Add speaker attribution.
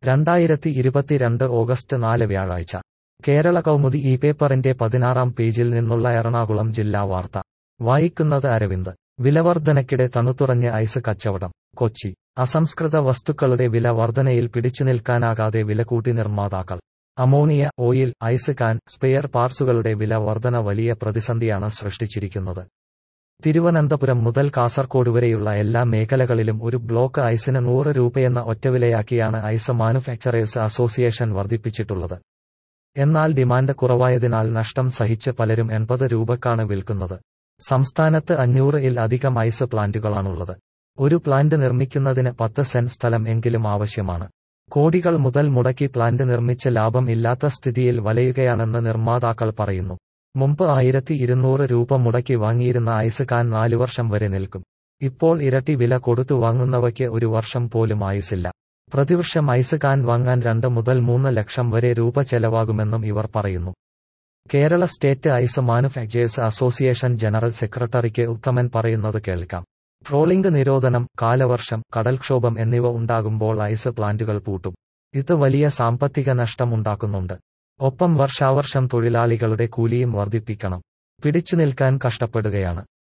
Speaker 1: രണ്ടായിരത്തി ഇരുപത്തിരണ്ട് ഓഗസ്റ്റ് നാല് വ്യാഴാഴ്ച കേരള കൗമുദി ഈ പേപ്പറിന്റെ പതിനാറാം പേജിൽ നിന്നുള്ള എറണാകുളം ജില്ലാ വാർത്ത വായിക്കുന്നത് അരവിന്ദ് വിലവർധനയ്ക്കിടെ തണുത്തുറഞ്ഞ ഐസ് കച്ചവടം കൊച്ചി അസംസ്കൃത വസ്തുക്കളുടെ വില വർധനയിൽ പിടിച്ചുനിൽക്കാനാകാതെ വിലകൂട്ടി നിർമ്മാതാക്കൾ ammonia oil ice can spare പാർട്സുകളുടെ വില വർധന വലിയ പ്രതിസന്ധിയാണ് സൃഷ്ടിച്ചിരിക്കുന്നത് തിരുവനന്തപുരം മുതൽ കാസർകോട് വരെയുള്ള എല്ലാ മേഖലകളിലും ഒരു ബ്ലോക്ക് ഐസിന് നൂറ് രൂപയെന്ന ഒറ്റവിലയാക്കിയാണ് ഐസ് മാനുഫാക്ചറേഴ്സ് അസോസിയേഷൻ വർദ്ധിപ്പിച്ചിട്ടുള്ളത് എന്നാൽ ഡിമാൻഡ് കുറവായതിനാൽ നഷ്ടം സഹിച്ച് പലരും എൺപത് രൂപക്കാണ് വിൽക്കുന്നത് സംസ്ഥാനത്ത് അഞ്ഞൂറ് ഇൽ അധികം ഐസ് പ്ലാന്റുകളാണുള്ളത് ഒരു പ്ലാന്റ് നിർമ്മിക്കുന്നതിന് പത്ത് സെന്റ് സ്ഥലം എങ്കിലും ആവശ്യമാണ് കോടികൾ മുതൽ മുടക്കി പ്ലാന്റ് നിർമ്മിച്ച് ലാഭം ഇല്ലാത്ത സ്ഥിതിയിൽ വലയുകയാണെന്ന് നിർമ്മാതാക്കൾ പറയുന്നു മുമ്പ് ആയിരത്തി ഇരുന്നൂറ് രൂപ മുടക്കി വാങ്ങിയിരുന്ന ഐസ് കാൻ നാലു വർഷം വരെ നിൽക്കും ഇപ്പോൾ ഇരട്ടി വില കൊടുത്തു വാങ്ങുന്നവയ്ക്ക് ഒരു വർഷം പോലും ആയുസില്ല പ്രതിവർഷം ഐസ് കാൻ വാങ്ങാൻ രണ്ട് മുതൽ മൂന്ന് ലക്ഷം വരെ രൂപ ചെലവാകുമെന്നും ഇവർ പറയുന്നു Kerala state ice manufacturers association general സെക്രട്ടറിക്ക് ഉത്തമൻ പറയുന്നത് കേൾക്കാം ട്രോളിംഗ് നിരോധനം കാലവർഷം കടൽക്ഷോഭം എന്നിവ ഉണ്ടാകുമ്പോൾ ഐസ് പ്ലാന്റുകൾ പൂട്ടും ഇത് വലിയ സാമ്പത്തിക നഷ്ടം ഉണ്ടാക്കുന്നുണ്ട് ഒപ്പം വർഷാവർഷം തൊഴിലാളികളുടെ കൂലിയും വർദ്ധിപ്പിക്കണം പിടിച്ചുനിൽക്കാൻ കഷ്ടപ്പെടുകയാണ്